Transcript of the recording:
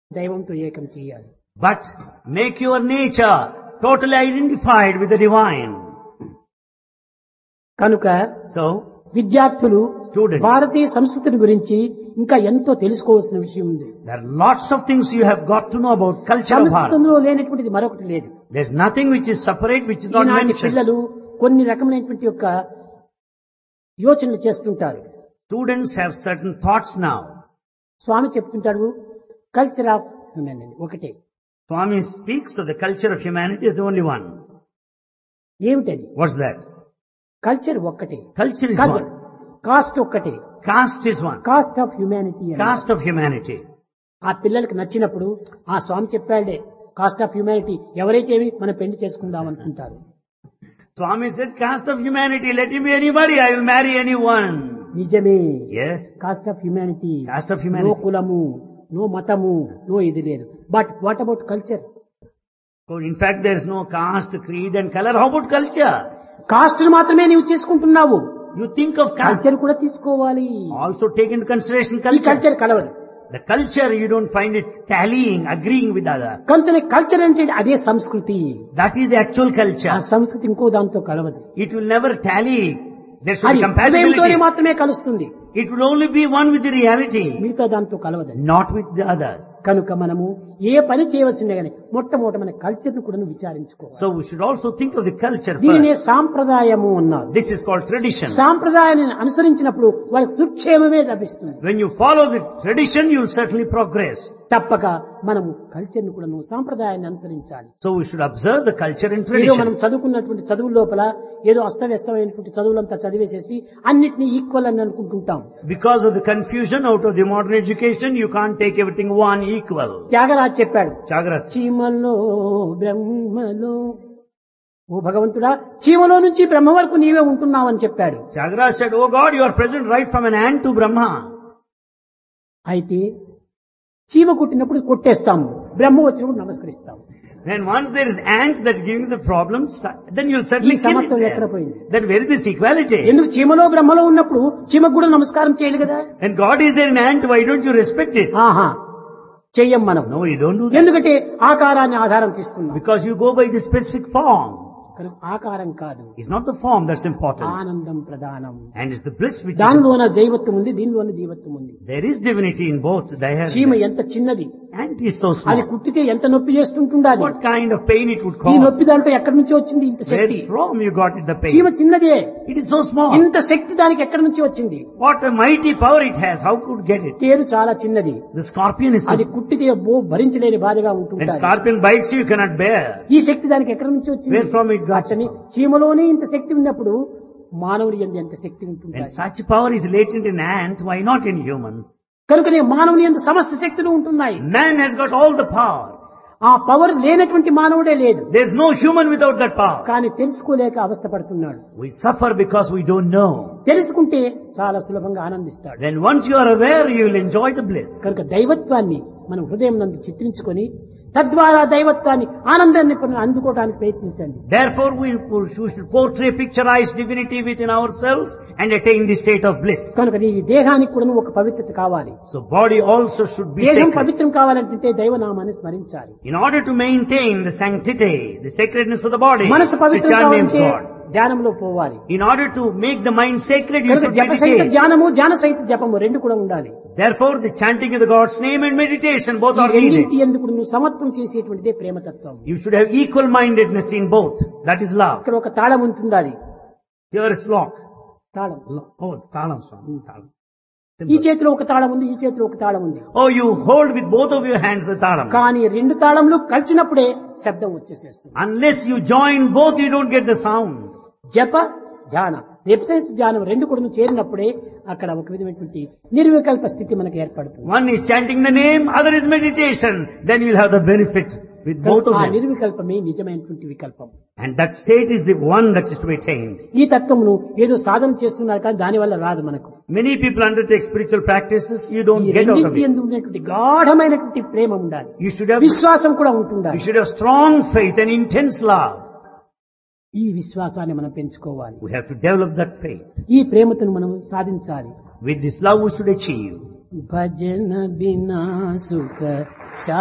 దైవంతో ఏకం చేయాలి But make your nature totally identified with the divine. కనుక So, విద్యార్థులు Students. భారతీయ సంస్కృతిని గురించి ఇంకా ఎంతో తెలుసుకోవాల్సిన విషయం ఉంది there are lots of things you have got to know about culture of Bharat. సంస్కృతంలో లేనటువంటిది మరొకటి లేదు There's nothing which is separate, which is not ఈనాటి mentioned. పిల్లలు కొన్ని రకమైనటువంటి యొక్క యోచనలు చేస్తుంటారు Students have certain thoughts now. Swami చెప్తుంటాడు కల్చర్ ఆఫ్ హ్యూమానిటీ ఒకటే Swami speaks of the culture of humanity as the only one. ఏమిటది What's that? కల్చర్ ఒక్కటే Culture is కాదు one. కాస్ట్ ఒక్కటే Caste is one. Caste of humanity Caste of humanity. ఆ పిల్లలకి నచ్చినప్పుడు ఆ స్వామి చెప్పాడే కాస్ట్ ఆఫ్ హ్యూమానిటీ ఎవరైతే ఏమి మనం పెళ్లి చేసుకుందాం అనుకుంటారు Swami said, caste of humanity, let him be anybody, I will marry anyone. నిజమే Yes, caste of humanity caste of no humanity. కులము నో మతము నో ఇది లేదు but what about culture So in fact, there is no caste, creed and color. How about culture? కాస్ట్ మాత్రమే నీవు తీసుకుంటున్నావు You think of caste. Culture కూడా తీసుకోవాలి Also take into consideration ఈ culture. కల్చర్ కలవదు The culture, you don't find it tallying, agreeing with other. కనుక culture అంటే అదే సంస్కృతి That is the actual ఆ culture. సంస్కృతి ఇంకో దాంతో కలవదు It will never tally. There should అది be హృదయంతోనే compatibility. మాత్రమే కలుస్తుంది It will only be one with the reality, మిగతా దాంతో కలవదు not with the others. కనుక మనము ఏ పని చేయవలసిందే గాని మొట్టమొదట మన కల్చర్ ను కూడా విచారించుకోవాలి So we should also think of the culture దీనినే first. సాంప్రదాయము అన్నారు This is called tradition. సాంప్రదాయాన్ని అనుసరించినప్పుడు వాళ్ళకి సుక్షేమమే లభిస్తుంది When you follow the tradition, you will certainly progress. తప్పక మనము కల్చర్ ను కూడా సాంప్రదాయాన్ని అనుసరించాలి So we should observe the culture and ఏదో మనం tradition. చదువుకున్నటువంటి చదువు లోపల ఏదో అస్తవ్యస్తమైనటువంటి చదువులంతా చదివేసేసి అన్నిటినీ ఈక్వల్ అని అనుకుంటుంటాం Because of the confusion out of the modern education, you can't take everything one equal. Tyagaraj చెప్పాడు Chagras. చీమలో బ్రహ్మలో ఓ భగవంతుడా చీమలో నుంచి బ్రహ్మ వరకు నీవే ఉంటున్నావని చెప్పాడు Chagras said, Oh God, you are present right from an ant to Brahma. అయితే చీమ కుట్టినప్పుడు కొట్టేస్తాము బ్రహ్మ వచ్చినప్పుడు నమస్కరిస్తాము Then once there is ant that's giving the problem, sta- then you'll certainly ఈ kill it సమత్వం ఎక్కడ there. పోయింది? Then where is this equality? ఎందుకు చీమలో బ్రహ్మలో ఉన్నప్పుడు చీమకు కూడా నమస్కారం చేయాలి కదా And God is there in ant, why don't you respect it? ఆహా చెయ్యం మనం No, you don't do that. ఎందుకంటే ఆకారాన్ని ఆధారం తీసుకున్నాం Because you go by the specific form. కనుక ఆకారం కాదు It's not the form that's important. ఆనందం ప్రధానం And it's the bliss which is దానిలోన జైవత్వం ఉంది దీనిలోన జీవత్వం ఉంది There is divinity in both. They have చీమ ఎంత చిన్నది ant is so అది small. కుట్టితే ఎంత నొప్పి చేస్తుంటుండాలి What kind of pain it would ఈ cause? నొప్పి దాంట్లో ఎక్కడి నుంచి వచ్చింది ఇంత Where Shakti from you got it the చీమ pain? చిన్నదే It is so small. ఇంత శక్తి దానికి ఎక్కడి నుంచి వచ్చింది What a mighty power it has. How could get it? తేరు చాలా చిన్నది The scorpion is so అది కుట్టితే బో భరించలేని బాధగా When ఉంటుంది scorpion bites you, you cannot bear. ఈ శక్తి దానికి ఎక్కడి నుంచి వచ్చింది Where from it got? అతని చీమలోనే ఇంత శక్తి ఉన్నప్పుడు మానవుడి ఎందు ఎంత శక్తి When ఉంటుంది such power is latent in ant, why not in human? కనుకనే మానవుని ఎందు సమస్త శక్తులు ఉంటున్నాయి Man has got all the power. ఆ పవర్ లేనటువంటి మానవుడే లేదు There is no human without that power. కానీ తెలుసుకోలేక అవస్థ పడుతున్నాడు We suffer because we don't know. తెలుసుకుంటే చాలా సులభంగా ఆనందిస్తాడు Then once you are aware, you will enjoy the bliss. కనుక దైవత్వాన్ని మనం హృదయం నందు చిత్రించుకొని తద్వారా దైవత్వాన్ని ఆనందాన్ని పొంది అందుకోవడానికి ప్రయత్నించండి Therefore, we, we should portray, picturize divinity within ourselves and attain the state of bliss. కనుక ఈ దేహానికి కూడా ఒక పవిత్రత కావాలి So body also should be దేహం sacred. పవిత్రం కావాలంటే దైవనామాన్ని స్మరించాలి In order to maintain the sanctity, the sacredness of the body, మనసు the పవిత్రం chant names కావాలంటే God. ధ్యానంలో పోవాలి In order to make the mind sacred, you కనుక should జప సహిత meditate. ధ్యానము ధ్యాన సహిత జపము రెండు కూడా ఉండాలి Therefore, the chanting of the God's name and meditation both ఈ are రెండింటి needed. ఎందుకు నువ్వు సమత్వం చేసేటువంటిదే ప్రేమతత్వం You should have equal mindedness in both. That is love. ఇక్కడ ఒక తాళం ఉంటుంది అది Here is lock. తాళం Oh, talam, Swami. Talam. ఈ చేతిలో ఒక తాళం ఉంది ఈ చేతిలో ఒక తాళం ఉంది Oh, you hold with both of your hands the talam. కానీ రెండు తాళంలు కలిసినప్పుడే శబ్దం వచ్చేసేస్తుంది Unless you join both, you don't get the sound. జప ధ్యాన విపరీత ధ్యానం రెండు కూడా చేరినప్పుడే అక్కడ ఒక విధమైనటువంటి నిర్వికల్ప స్థితి మనకు ఏర్పడుతుంది One is chanting the name, other is meditation. Then you will have the benefit with both of ఆ them. నిర్వికల్పమే నిజమైనటువంటి వికల్పం And that state is the one that is to be attained. ఈ తత్వమును ఏదో సాధన చేస్తున్నారు కానీ దానివల్ల రాదు మనకు Many people undertake spiritual practices, you ఈ don't get out of రెండింటి it. ఎందుకు ఉన్నటువంటి గాఢమైనటువంటి ప్రేమ ఉండాలి You should have, విశ్వాసం కూడా you ఉంటుండాలి should have strong faith and intense love. ఈ విశ్వాసాన్ని మనం పెంచుకోవాలి We have to develop that faith. ఈ ప్రేమతను మనం సాధించాలి With this love we should achieve. భజన బినా సుఖ